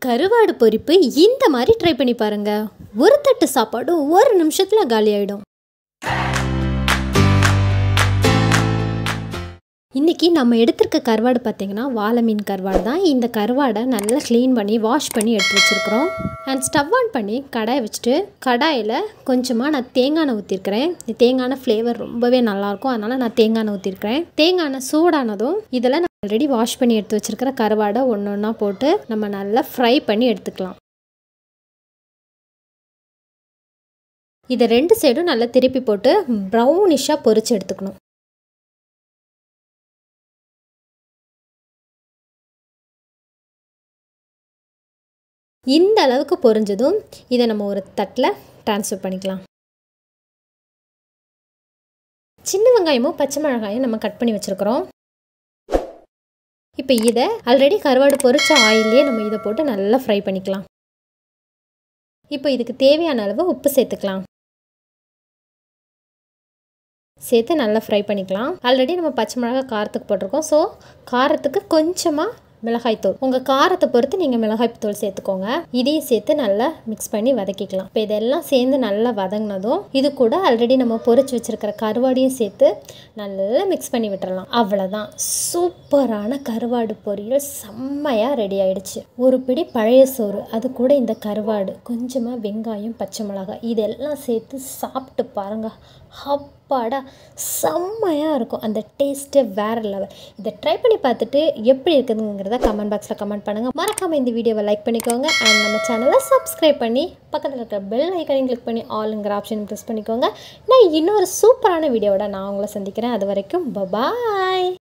கருவாடு பொரிப்பு இந்த மாதிரி ட்ரை பண்ணி பாருங்க ஒரு தட்டு சாப்பாடு ஒரு நிமிஷத்தில் காலி ஆயிடும் இன்றைக்கி நம்ம எடுத்திருக்க கருவாடு பார்த்திங்கன்னா வாழை மீன் கருவாடு தான் இந்த கருவாடை நல்லா க்ளீன் பண்ணி வாஷ் பண்ணி எடுத்து வச்சுருக்குறோம் அண்ட் ஸ்டவ் ஆன் பண்ணி கடாயை வச்சுட்டு கடாயில் கொஞ்சமாக நான் தேங்காய் எண்ணெய் ஊற்றிருக்கிறேன் இந்த தேங்காய் எண்ணெய் ஃப்ளேவர் ரொம்பவே நல்லாயிருக்கும் அதனால் நான் தேங்காய் எண்ணெய் ஊற்றிருக்கிறேன் தேங்காய் எண்ணெய் சூடானதும் இதில் நான் ஆல்ரெடி வாஷ் பண்ணி எடுத்து வச்சுருக்கிற கருவாடை ஒன்று ஒன்றா போட்டு நம்ம நல்லா ஃப்ரை பண்ணி எடுத்துக்கலாம் இதை ரெண்டு சைடும் நல்லா திருப்பி போட்டு ப்ரௌனிஷாக பொரிச்சு எடுத்துக்கணும் இந்த அளவுக்கு பொரிஞ்சதும் இதை நம்ம ஒரு தட்டில் ட்ரான்ஸ்ஃபர் பண்ணிக்கலாம் சின்ன வெங்காயமும் பச்சை மிளகாயும் நம்ம கட் பண்ணி வச்சுருக்குறோம் இப்போ இதை ஆல்ரெடி கருவாடு பொரிச்ச ஆயிலே நம்ம இதை போட்டு நல்லா ஃப்ரை பண்ணிக்கலாம் இப்போ இதுக்கு தேவையான அளவு உப்பு சேர்த்துக்கலாம் சேர்த்து நல்லா ஃப்ரை பண்ணிக்கலாம் ஆல்ரெடி நம்ம பச்சை மிளகாய் காரத்துக்கு போட்டிருக்கோம் ஸோ காரத்துக்கு கொஞ்சமாக மிளகாய்த்தூள் உங்கள் காரத்தை பொறுத்து நீங்கள் மிளகாய்த்தூள் சேர்த்துக்கோங்க இதையும் சேர்த்து நல்லா மிக்ஸ் பண்ணி வதக்கிக்கலாம் இப்போ இதெல்லாம் சேர்ந்து நல்லா வதங்கினதும் இது கூட ஆல்ரெடி நம்ம பொரிச்சு வச்சுருக்கிற கருவாடையும் சேர்த்து நல்லா மிக்ஸ் பண்ணி விட்டுறலாம் அவ்வளோதான் சூப்பரான கருவாடு பொரியல் செம்மையாக ரெடி ஆயிடுச்சு ஒரு பிடி பழைய சோறு அது கூட இந்த கருவாடு கொஞ்சமாக வெங்காயம் பச்சை மிளகாய் இதெல்லாம் சேர்த்து சாப்பிட்டு பாருங்கள் அப்பாடா செம்மையாக இருக்கும் அந்த டேஸ்ட்டே வேறு லெவல் இதை ட்ரை பண்ணி பார்த்துட்டு எப்படி இருக்குதுங்கிறத கமெண்ட் பாக்ஸில் கமெண்ட் பண்ணுங்கள் மறக்காமல் இந்த வீடியோவை லைக் பண்ணிக்கோங்க அண்ட் நம்ம சேனலை சப்ஸ்கிரைப் பண்ணி பக்கத்தில் இருக்கிற பெல் ஐக்கனையும் கிளிக் பண்ணி ஆளுங்கிற ஆப்ஷன் ப்ரெஸ் பண்ணிக்கோங்க நான் இன்னொரு சூப்பரான வீடியோவோட நான் உங்களை சந்திக்கிறேன் அது வரைக்கும் பபாய்